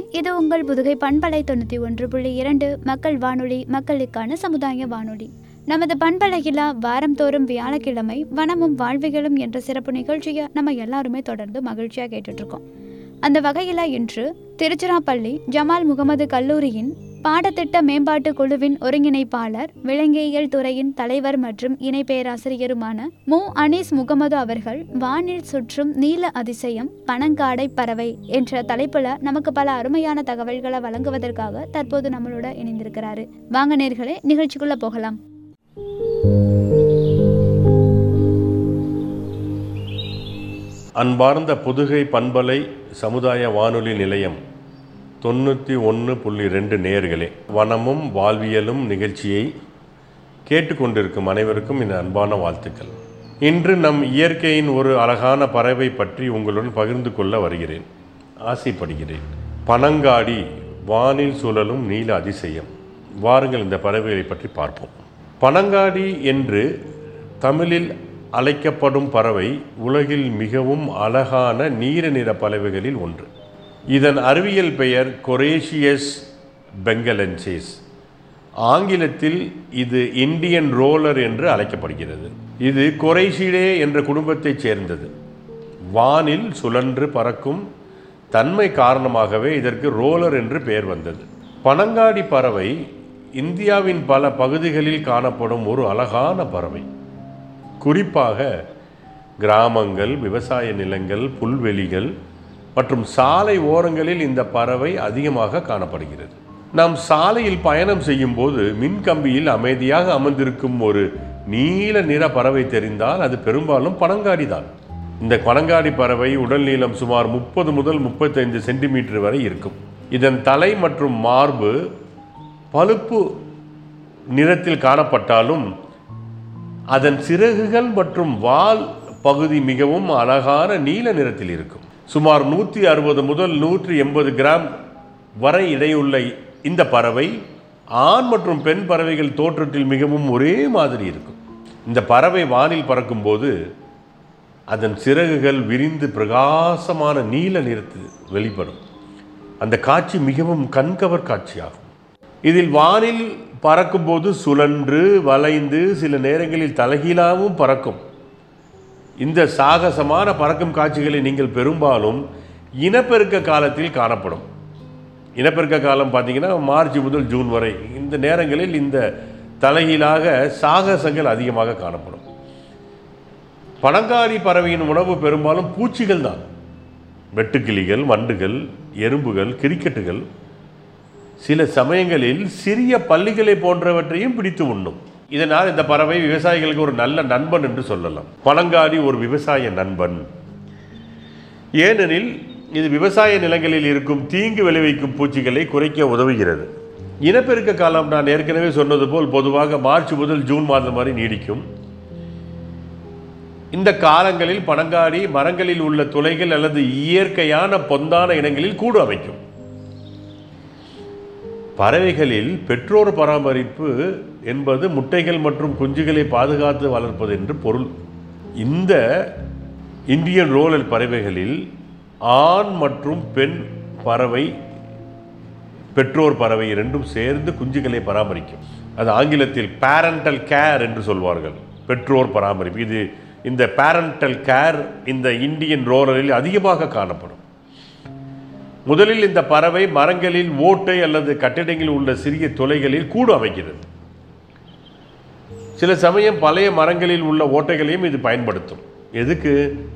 இது உங்கள் புதுகை பண்பலை தொண்ணூற்றி ஒன்று புள்ளி இரண்டு மக்கள் வானொலி மக்களுக்கான சமுதாய வானொலி நமது பண்பலையிலா வாரந்தோறும் வியாழக்கிழமை வனமும் வாழ்விகளும் என்ற சிறப்பு நிகழ்ச்சியை நம்ம எல்லாருமே தொடர்ந்து மகிழ்ச்சியாக கேட்டுட்ருக்கோம் அந்த வகையில் இன்று திருச்சிராப்பள்ளி ஜமால் முகமது கல்லூரியின் பாடத்திட்ட மேம்பாட்டு குழுவின் ஒருங்கிணைப்பாளர் விலங்கியல் துறையின் தலைவர் மற்றும் இணை பேராசிரியருமான மு அனீஸ் முகமது அவர்கள் வானில் சுற்றும் நீல அதிசயம் பனங்காடை பறவை என்ற தலைப்புல நமக்கு பல அருமையான தகவல்களை வழங்குவதற்காக தற்போது நம்மளோட இணைந்திருக்கிறாரு வாங்க நேர்களே நிகழ்ச்சிக்குள்ள போகலாம் அன்பார்ந்த புதுகை பண்பலை சமுதாய வானொலி நிலையம் தொண்ணூற்றி ஒன்று புள்ளி ரெண்டு நேர்களே வனமும் வாழ்வியலும் நிகழ்ச்சியை கேட்டுக்கொண்டிருக்கும் அனைவருக்கும் இந்த அன்பான வாழ்த்துக்கள் இன்று நம் இயற்கையின் ஒரு அழகான பறவை பற்றி உங்களுடன் பகிர்ந்து கொள்ள வருகிறேன் ஆசைப்படுகிறேன் பனங்காடி வானில் சுழலும் நீல அதிசயம் வாருங்கள் இந்த பறவைகளை பற்றி பார்ப்போம் பனங்காடி என்று தமிழில் அழைக்கப்படும் பறவை உலகில் மிகவும் அழகான நீல நிற பறவைகளில் ஒன்று இதன் அறிவியல் பெயர் கொரேஷியஸ் பெங்கலன்சேஸ் ஆங்கிலத்தில் இது இந்தியன் ரோலர் என்று அழைக்கப்படுகிறது இது கொரைஷிடே என்ற குடும்பத்தைச் சேர்ந்தது வானில் சுழன்று பறக்கும் தன்மை காரணமாகவே இதற்கு ரோலர் என்று பெயர் வந்தது பனங்காடி பறவை இந்தியாவின் பல பகுதிகளில் காணப்படும் ஒரு அழகான பறவை குறிப்பாக கிராமங்கள் விவசாய நிலங்கள் புல்வெளிகள் மற்றும் சாலை ஓரங்களில் இந்த பறவை அதிகமாக காணப்படுகிறது நாம் சாலையில் பயணம் செய்யும் போது மின்கம்பியில் அமைதியாக அமர்ந்திருக்கும் ஒரு நீல நிற பறவை தெரிந்தால் அது பெரும்பாலும் பனங்காடி தான் இந்த பனங்காடி பறவை உடல் நீளம் சுமார் முப்பது முதல் முப்பத்தைந்து சென்டிமீட்டர் வரை இருக்கும் இதன் தலை மற்றும் மார்பு பழுப்பு நிறத்தில் காணப்பட்டாலும் அதன் சிறகுகள் மற்றும் வால் பகுதி மிகவும் அழகான நீல நிறத்தில் இருக்கும் சுமார் நூற்றி அறுபது முதல் நூற்றி எண்பது கிராம் வரை இடையுள்ள இந்த பறவை ஆண் மற்றும் பெண் பறவைகள் தோற்றத்தில் மிகவும் ஒரே மாதிரி இருக்கும் இந்த பறவை வானில் பறக்கும்போது அதன் சிறகுகள் விரிந்து பிரகாசமான நீல நிறத்தில் வெளிப்படும் அந்த காட்சி மிகவும் கண்கவர் காட்சியாகும் இதில் வானில் பறக்கும்போது சுழன்று வளைந்து சில நேரங்களில் தலைகீழாகவும் பறக்கும் இந்த சாகசமான பறக்கும் காட்சிகளை நீங்கள் பெரும்பாலும் இனப்பெருக்க காலத்தில் காணப்படும் இனப்பெருக்க காலம் பார்த்தீங்கன்னா மார்ச் முதல் ஜூன் வரை இந்த நேரங்களில் இந்த தலைகீழாக சாகசங்கள் அதிகமாக காணப்படும் பனங்காடி பறவையின் உணவு பெரும்பாலும் பூச்சிகள் தான் வெட்டுக்கிளிகள் வண்டுகள் எறும்புகள் கிரிக்கெட்டுகள் சில சமயங்களில் சிறிய பள்ளிகளை போன்றவற்றையும் பிடித்து உண்ணும் இதனால் இந்த பறவை விவசாயிகளுக்கு ஒரு நல்ல நண்பன் என்று சொல்லலாம் பனங்காடி ஒரு விவசாய நண்பன் ஏனெனில் இது விவசாய நிலங்களில் இருக்கும் தீங்கு விளைவிக்கும் பூச்சிகளை குறைக்க உதவுகிறது இனப்பெருக்க காலம் நான் ஏற்கனவே சொன்னது போல் பொதுவாக மார்ச் முதல் ஜூன் மாதம் வரை நீடிக்கும் இந்த காலங்களில் பனங்காடி மரங்களில் உள்ள துளைகள் அல்லது இயற்கையான பொந்தான இடங்களில் கூடு அமைக்கும் பறவைகளில் பெற்றோர் பராமரிப்பு என்பது முட்டைகள் மற்றும் குஞ்சுகளை பாதுகாத்து வளர்ப்பது என்று பொருள் இந்த இந்தியன் ரோலல் பறவைகளில் ஆண் மற்றும் பெண் பறவை பெற்றோர் பறவை இரண்டும் சேர்ந்து குஞ்சுகளை பராமரிக்கும் அது ஆங்கிலத்தில் பேரண்டல் கேர் என்று சொல்வார்கள் பெற்றோர் பராமரிப்பு இது இந்த பேரண்டல் கேர் இந்த இந்தியன் ரோலரில் அதிகமாக காணப்படும் முதலில் இந்த பறவை மரங்களில் ஓட்டை அல்லது கட்டிடங்களில் உள்ள சிறிய துளைகளில் கூடு அமைக்கிறது சில சமயம் பழைய மரங்களில் உள்ள ஓட்டைகளையும் இது பயன்படுத்தும் எதுக்கு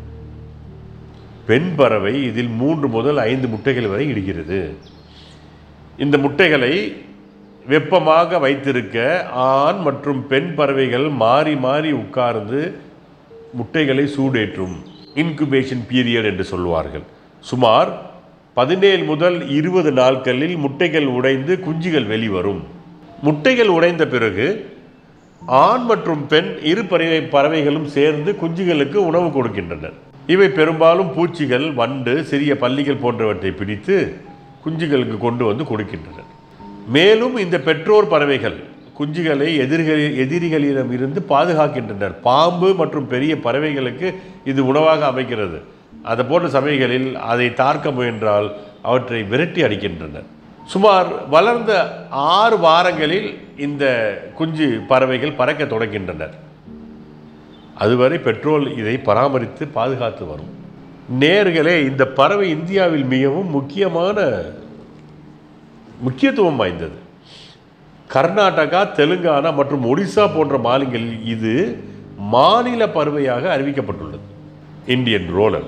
பெண் பறவை இதில் மூன்று முதல் ஐந்து முட்டைகள் வரை இடுகிறது இந்த முட்டைகளை வெப்பமாக வைத்திருக்க ஆண் மற்றும் பெண் பறவைகள் மாறி மாறி உட்கார்ந்து முட்டைகளை சூடேற்றும் இன்குபேஷன் பீரியட் என்று சொல்வார்கள் சுமார் பதினேழு முதல் இருபது நாட்களில் முட்டைகள் உடைந்து குஞ்சுகள் வெளிவரும் முட்டைகள் உடைந்த பிறகு ஆண் மற்றும் பெண் இரு பறவை பறவைகளும் சேர்ந்து குஞ்சுகளுக்கு உணவு கொடுக்கின்றனர் இவை பெரும்பாலும் பூச்சிகள் வண்டு சிறிய பல்லிகள் போன்றவற்றை பிடித்து குஞ்சுகளுக்கு கொண்டு வந்து கொடுக்கின்றனர் மேலும் இந்த பெற்றோர் பறவைகள் குஞ்சுகளை எதிரிகளில் எதிரிகளிடம் இருந்து பாதுகாக்கின்றனர் பாம்பு மற்றும் பெரிய பறவைகளுக்கு இது உணவாக அமைக்கிறது அது போன்ற சமயங்களில் அதை தாக்க முயன்றால் அவற்றை விரட்டி அடிக்கின்றனர் சுமார் வளர்ந்த ஆறு வாரங்களில் இந்த குஞ்சு பறவைகள் பறக்க தொடங்கின்றனர் அதுவரை பெட்ரோல் இதை பராமரித்து பாதுகாத்து வரும் நேர்களே இந்த பறவை இந்தியாவில் மிகவும் முக்கியமான முக்கியத்துவம் வாய்ந்தது கர்நாடகா தெலுங்கானா மற்றும் ஒடிசா போன்ற மாநிலங்களில் இது மாநில பறவையாக அறிவிக்கப்பட்டுள்ளது இந்தியன் ரோலர்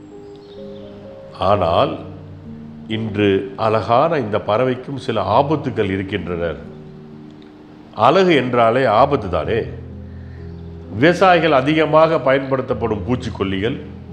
ஆனால் இன்று அழகான இந்த பறவைக்கும் சில ஆபத்துக்கள் இருக்கின்றனர் அழகு என்றாலே ஆபத்து தானே விவசாயிகள் அதிகமாக பயன்படுத்தப்படும் பூச்சிக்கொல்லிகள்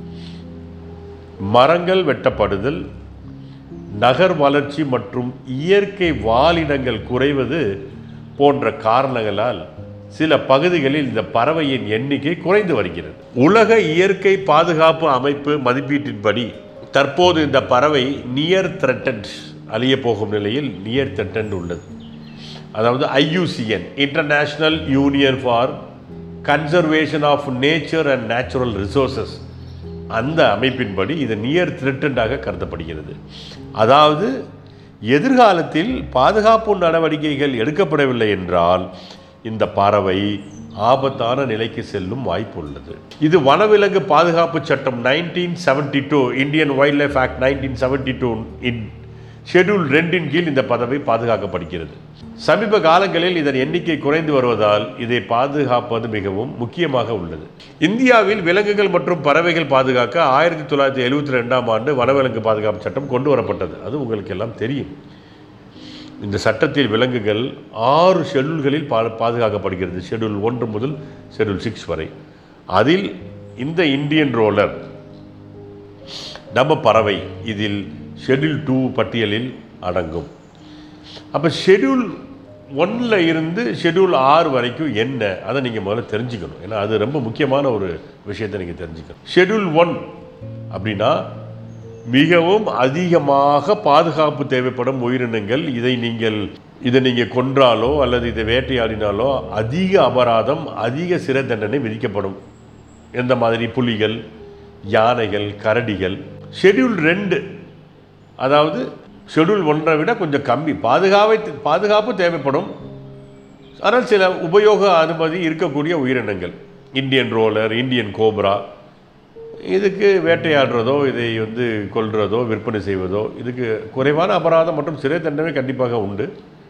மரங்கள் வெட்டப்படுதல் நகர் வளர்ச்சி மற்றும் இயற்கை வாழிடங்கள் குறைவது போன்ற காரணங்களால் சில பகுதிகளில் இந்த பறவையின் எண்ணிக்கை குறைந்து வருகிறது உலக இயற்கை பாதுகாப்பு அமைப்பு மதிப்பீட்டின்படி தற்போது இந்த பறவை நியர் த்ரெட்டன்ட் அழிய போகும் நிலையில் நியர் த்ரெட்டன்ட் உள்ளது அதாவது IUCN international union for conservation of nature and natural resources அந்த அமைப்பின்படி இது நியர் த்ரெட்டண்டாக கருதப்படுகிறது அதாவது எதிர்காலத்தில் பாதுகாப்பு நடவடிக்கைகள் எடுக்கப்படவில்லை என்றால் இந்த பறவை ஆபத்தான நிலைக்கு செல்லும் வாய்ப்பு உள்ளது இது வனவிலங்கு பாதுகாப்பு சட்டம் nineteen seventy two Indian wildlife act nineteen seventy two in schedule ரெண்டின் கீழ் இந்த பதவி பாதுகாக்கப்படுகிறது சமீப காலங்களில் இதன் எண்ணிக்கை குறைந்து வருவதால் இதை பாதுகாப்பது மிகவும் முக்கியமாக உள்ளது இந்தியாவில் விலங்குகள் மற்றும் பறவைகள் பாதுகாக்க ஆயிரத்தி தொள்ளாயிரத்தி எழுபத்தி ரெண்டாம் ஆண்டு வனவிலங்கு பாதுகாப்பு சட்டம் கொண்டு வரப்பட்டது அது உங்களுக்கு எல்லாம் தெரியும் இந்த சட்டத்தில் விலங்குகள் ஆறு ஷெட்யூல்களில் பா பாதுகாக்கப்படுகிறது ஷெட்யூல் ஒன்று முதல் ஷெட்யூல் சிக்ஸ் வரை அதில் இந்த இந்தியன் ரோலர் நம்ம பறவை இதில் ஷெட்யூல் டூ பட்டியலில் அடங்கும் அப்போ ஷெட்யூல் ஒன்னில் இருந்து ஷெட்யூல் ஆறு வரைக்கும் என்ன அதை நீங்கள் முதல்ல தெரிஞ்சுக்கணும் ஏன்னா அது ரொம்ப முக்கியமான ஒரு விஷயத்தை நீங்கள் தெரிஞ்சுக்கணும் ஷெட்யூல் ஒன் அப்படின்னா மிகவும் அதிகமாக பாதுகாப்பு தேவைப்படும் உயிரினங்கள் இதை நீங்கள் இதை நீங்கள் கொன்றாலோ அல்லது இதை வேட்டையாடினாலோ அதிக அபராதம் அதிக சிறை தண்டனை விதிக்கப்படும் எந்த மாதிரி புலிகள் யானைகள் கரடிகள் ஷெட்யூல் ரெண்டு அதாவது ஷெட்யூல் ஒன்றை விட கொஞ்சம் கம்மி பாதுகாவை பாதுகாப்பு தேவைப்படும் ஆனால் சில உபயோக அனுமதி இருக்கக்கூடிய உயிரினங்கள் இந்தியன் ரோலர் இந்தியன் கோப்ரா இதுக்கு வேட்டையாடுறதோ இதை வந்து கொல்றதோ விற்பனை செய்வதோ இதுக்கு குறைவான அபராதம் மற்றும் சிறை தண்டனை கண்டிப்பாக உண்டு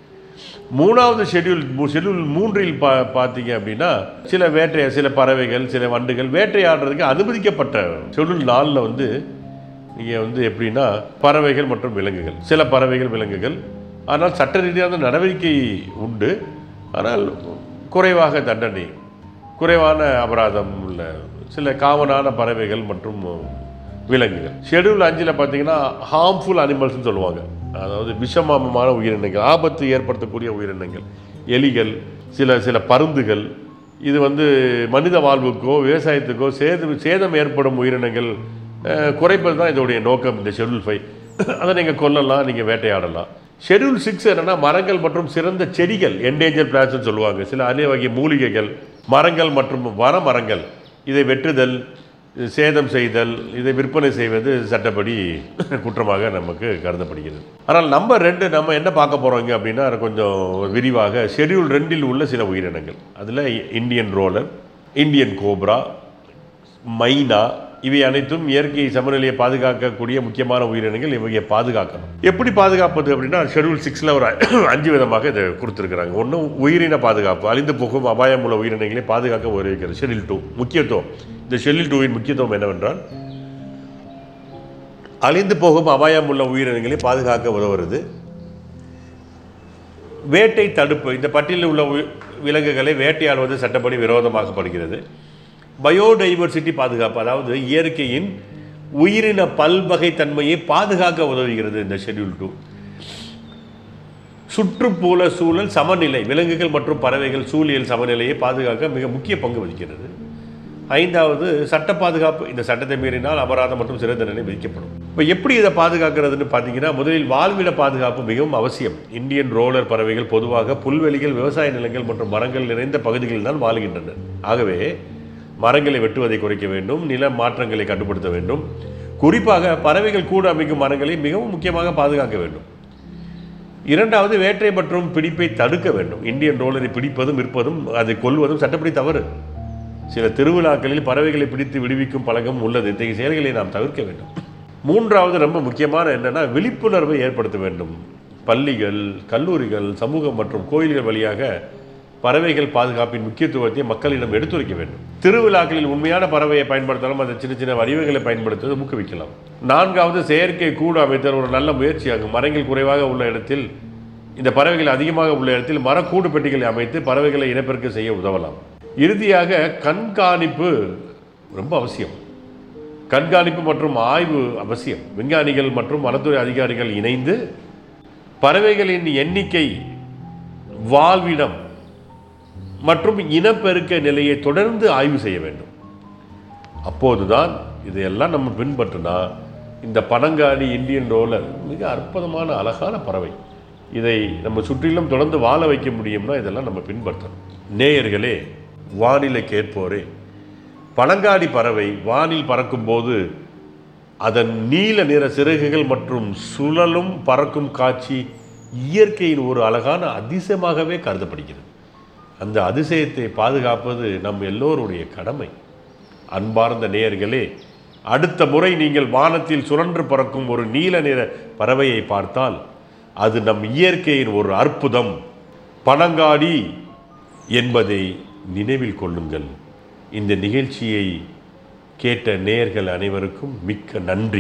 மூணாவது ஷெட்யூல் ஷெட்யூல் மூன்றில் பா பார்த்தீங்க அப்படின்னா சில வேட்டை சில பறவைகள் சில வண்டுகள் வேட்டையாடுறதுக்கு அனுமதிக்கப்பட்ட ஷெட்யூல் நாலில் வந்து நீங்கள் வந்து எப்படின்னா பறவைகள் மற்றும் விலங்குகள் சில பறவைகள் விலங்குகள் ஆனால் சட்ட ரீதியான நடவடிக்கை உண்டு ஆனால் குறைவாக தண்டனை குறைவான அபராதம் உள்ள சில காமனான பறவைகள் மற்றும் விலங்குகள் ஷெட்யூல் அஞ்சில் பார்த்தீங்கன்னா ஹார்ம்ஃபுல் அனிமல்ஸ்னு சொல்லுவாங்க அதாவது விஷமாமமான உயிரினங்கள் ஆபத்து ஏற்படுத்தக்கூடிய உயிரினங்கள் எலிகள் சில சில பருந்துகள் இது வந்து மனித வாழ்வுக்கோ விவசாயத்துக்கோ சேதம் சேதம் ஏற்படும் உயிரினங்கள் அஹ், குறைப்பது தான் இதோடைய நோக்கம் இந்த ஷெட்யூல் ஃபைவ் அதை நீங்கள் கொல்லலாம் நீங்கள் வேட்டையாடலாம் ஷெட்யூல் சிக்ஸ் என்னன்னா மரங்கள் மற்றும் சிறந்த செடிகள் என்டேஞ்சர் பிளான்ட்ஸ்னு சொல்லுவாங்க சில அரிய வகை மூலிகைகள் மரங்கள் மற்றும் வன மரங்கள் இதை வெட்டுதல் சேதம் செய்தல் இதை விற்பனை செய்வது சட்டப்படி குற்றமாக நமக்கு கருதப்படுகிறது ஆனால் நம்ம ரெண்டு நம்ம என்ன பார்க்க போகிறோங்க அப்படின்னா கொஞ்சம் விரிவாக ஷெட்யூல் ரெண்டில் உள்ள சில உயிரினங்கள் அதில் இந்தியன் ரோலர் இந்தியன் கோப்ரா மைனா இவை அனைத்தும் இயற்கை சமநிலையை பாதுகாக்கக்கூடிய முக்கியமான உயிரினங்கள் இவையை பாதுகாக்கணும் எப்படி பாதுகாப்பது அப்படின்னா ஷெட்யூல் சிக்ஸில் ஒரு அஞ்சு விதமாக இதை கொடுத்துருக்குறாங்க ஒன்று உயிரின பாதுகாப்பு அழிந்து போகும் அபாயம் உள்ள உயிரினங்களை பாதுகாக்க உதவிக்கிறது ஷெட்யூல் டூ முக்கியத்துவம் இந்த ஷெட்யூல் டூவின் முக்கியத்துவம் என்னவென்றால் அழிந்து போகும் அபாயம் உள்ள உயிரினங்களை பாதுகாக்க உதவுறது வேட்டை தடுப்பு இந்த பட்டியலில் உள்ள உயி- விலங்குகளை வேட்டையாடுவது சட்டப்படி விரோதமாக்கப்படுகிறது பயோடைவர்சிட்டி பாதுகாப்பு அதாவது இயற்கையின் உயிரின பல்வகைத்தன்மையை பாதுகாக்க உதவுகிறது இந்த ஷெட்யூல் டூ சுற்றுப்புற சூழல் சமநிலை விலங்குகள் மற்றும் பறவைகள் சூழியல் சமநிலையை பாதுகாக்க மிக முக்கிய பங்கு வகிக்கிறது ஐந்தாவது சட்ட பாதுகாப்பு இந்த சட்டத்தை மீறினால் அபராதம் மற்றும் சிறை தண்டனை விதிக்கப்படும் இப்போ எப்படி இதை பாதுகாக்கிறதுன்னு பார்த்தீங்கன்னா முதலில் வாழ்விட பாதுகாப்பு மிகவும் அவசியம் இந்தியன் ரோலர் பறவைகள் பொதுவாக புல்வெளிகள் விவசாய நிலங்கள் மற்றும் மரங்கள் நிறைந்த பகுதிகளில் தான் வாழ்கின்றன ஆகவே மரங்களை வெட்டுவதை குறைக்க வேண்டும் நில மாற்றங்களை கட்டுப்படுத்த வேண்டும் குறிப்பாக பறவைகள் கூடு அமைக்கும் மரங்களை மிகவும் முக்கியமாக பாதுகாக்க வேண்டும் இரண்டாவது வேட்டை மற்றும் பிடிப்பை தடுக்க வேண்டும் இந்தியன் ரோலரை பிடிப்பதும் விற்பதும் அதை கொல்வதும் சட்டப்படி தவறு சில திருவிழாக்களில் பறவைகளை பிடித்து விடுவிக்கும் பழக்கம் உள்ளது இத்தகைய செயல்களை நாம் தவிர்க்க வேண்டும் மூன்றாவது ரொம்ப முக்கியமான என்னன்னா விழிப்புணர்வை ஏற்படுத்த வேண்டும் பள்ளிகள் கல்லூரிகள் சமூகம் மற்றும் கோயில்கள் வழியாக பறவைகள் பாதுகாப்பின் முக்கியத்துவத்தை மக்களிடம் எடுத்துரைக்க வேண்டும் திருவிழாக்களில் உண்மையான பறவையை பயன்படுத்தலாம் அந்த சின்ன சின்ன வடிவங்களை பயன்படுத்துவதை ஊக்குவிக்கலாம் நான்காவது செயற்கை கூடு அமைத்தல் ஒரு நல்ல முயற்சியாகும் மரங்கள் குறைவாக உள்ள இடத்தில் இந்த பறவைகள் அதிகமாக உள்ள இடத்தில் மரக்கூடு பெட்டிகளை அமைத்து பறவைகளை இனப்பெருக்கம் செய்ய உதவலாம் இறுதியாக கண்காணிப்பு ரொம்ப அவசியம் கண்காணிப்பு மற்றும் ஆய்வு அவசியம் விஞ்ஞானிகள் மற்றும் வனத்துறை அதிகாரிகள் இணைந்து பறவைகளின் எண்ணிக்கை வாழ்விடம் மற்றும் இனப்பெருக்க நிலையை தொடர்ந்து ஆய்வு செய்ய வேண்டும் அப்போதுதான் இதையெல்லாம் நம்ம பின்பற்றினா இந்த பனங்காடி இந்தியன் ரோலர் மிக அற்புதமான அழகான பறவை இதை நம்ம சுற்றிலும் தொடர்ந்து வாழ வைக்க முடியும்னா இதெல்லாம் நம்ம பின்பற்றணும் நேயர்களே வானிலை கேட்போரே பனங்காடி பறவை வானில் பறக்கும்போது அதன் நீல நிற சிறகுகள் மற்றும் சுழலும் பறக்கும் காட்சி இயற்கையின் ஒரு அழகான அதிசயமாகவே கருதப்படுகிறது அந்த அதிசயத்தை பாதுகாப்பது நம் எல்லோருடைய கடமை அன்பார்ந்த நேயர்களே அடுத்த முறை நீங்கள் வானத்தில் சுழன்று பறக்கும் ஒரு நீல நிற பறவையை பார்த்தால் அது நம் இயற்கையின் ஒரு அற்புதம் பனங்காடி என்பதை நினைவில் கொள்ளுங்கள் இந்த நிகழ்ச்சியை கேட்ட நேயர்கள் அனைவருக்கும் மிக்க நன்றி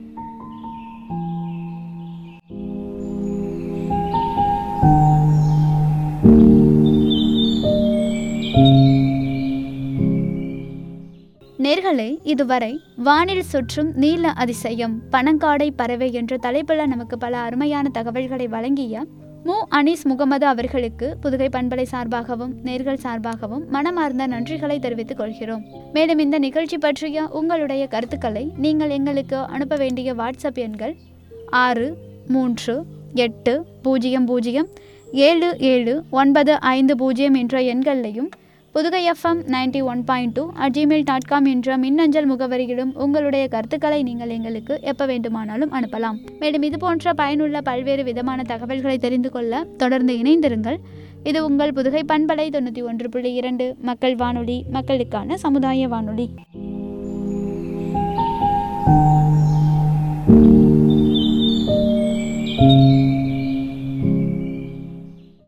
நேர்களே இதுவரை வானில் சுற்றும் நீல அதிசயம் பனங்காடை பறவை என்ற தலைப்பில் நமக்கு பல அருமையான தகவல்களை வழங்கிய மு அனீஸ் முகமது அவர்களுக்கு புதுகை பண்பலை சார்பாகவும் நேர்கள் சார்பாகவும் மனமார்ந்த நன்றிகளை தெரிவித்துக் கொள்கிறோம் மேலும் இந்த நிகழ்ச்சி பற்றிய உங்களுடைய கருத்துக்களை நீங்கள் எங்களுக்கு அனுப்ப வேண்டிய வாட்ஸ்அப் எண்கள் ஆறு மூன்று எட்டு பூஜ்ஜியம் பூஜ்ஜியம் ஏழு ஏழு ஒன்பது ஐந்து பூஜ்ஜியம் என்ற எண்களையும் Pudugai FM ninety one point two at Gmail dot com என்ற மின்னஞ்சல் முகவரியிலும் உங்களுடைய கருத்துக்களை நீங்கள் எங்களுக்கு எப்போ வேண்டுமானாலும் அனுப்பலாம் மேலும் இது போன்ற பயனுள்ள பல்வேறு விதமான தகவல்களை தெரிந்து கொள்ள தொடர்ந்து இணைந்திருங்கள் இது உங்கள் புதுகை பண்பலை தொண்ணூற்றி ஒன்று புள்ளி இரண்டு மக்கள் வானொலி மக்களுக்கான சமுதாய வானொலி